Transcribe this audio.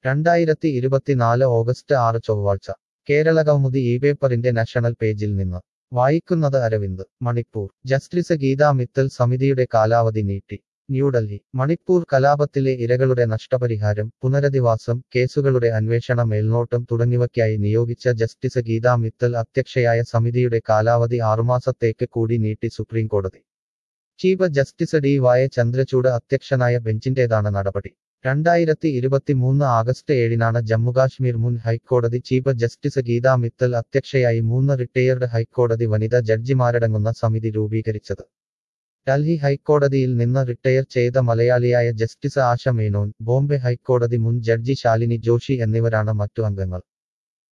രണ്ടായിരത്തി ഇരുപത്തിനാല് ഓഗസ്റ്റ് ആറ് ചൊവ്വാഴ്ച കേരള കൗമുദി ഈ പേപ്പറിന്റെ നാഷണൽ പേജിൽ നിന്ന് വായിക്കുന്നത് അരവിന്ദ് മണിപ്പൂർ ജസ്റ്റിസ് ഗീതാ മിത്തൽ സമിതിയുടെ കാലാവധി നീട്ടി ന്യൂഡൽഹി മണിപ്പൂർ കലാപത്തിലെ ഇരകളുടെ നഷ്ടപരിഹാരം പുനരധിവാസം കേസുകളുടെ അന്വേഷണ മേൽനോട്ടം തുടങ്ങിയവയ്ക്കായി നിയോഗിച്ച ജസ്റ്റിസ് ഗീതാ മിത്തൽ അധ്യക്ഷയായ സമിതിയുടെ കാലാവധി ആറുമാസത്തേക്ക് കൂടി നീട്ടി സുപ്രീംകോടതി ചീഫ് ജസ്റ്റിസ് ഡി വായ ചന്ദ്രചൂഡ് അധ്യക്ഷനായ ബെഞ്ചിന്റേതാണ് നടപടി രണ്ടായിരത്തി ഇരുപത്തിമൂന്ന് ആഗസ്റ്റ് ഏഴിനാണ് ജമ്മുകാശ്മീർ മുൻ ഹൈക്കോടതി ചീഫ് ജസ്റ്റിസ് ഗീതാ മിത്തൽ അധ്യക്ഷയായി മൂന്ന് റിട്ടയേർഡ് ഹൈക്കോടതി വനിതാ ജഡ്ജിമാരടങ്ങുന്ന സമിതി രൂപീകരിച്ചത് ഡൽഹി ഹൈക്കോടതിയിൽ നിന്ന് റിട്ടയർ ചെയ്ത മലയാളിയായ ജസ്റ്റിസ് ആശ മേനോൻ ബോംബെ ഹൈക്കോടതി മുൻ ജഡ്ജി ശാലിനി ജോഷി എന്നിവരാണ് മറ്റു അംഗങ്ങൾ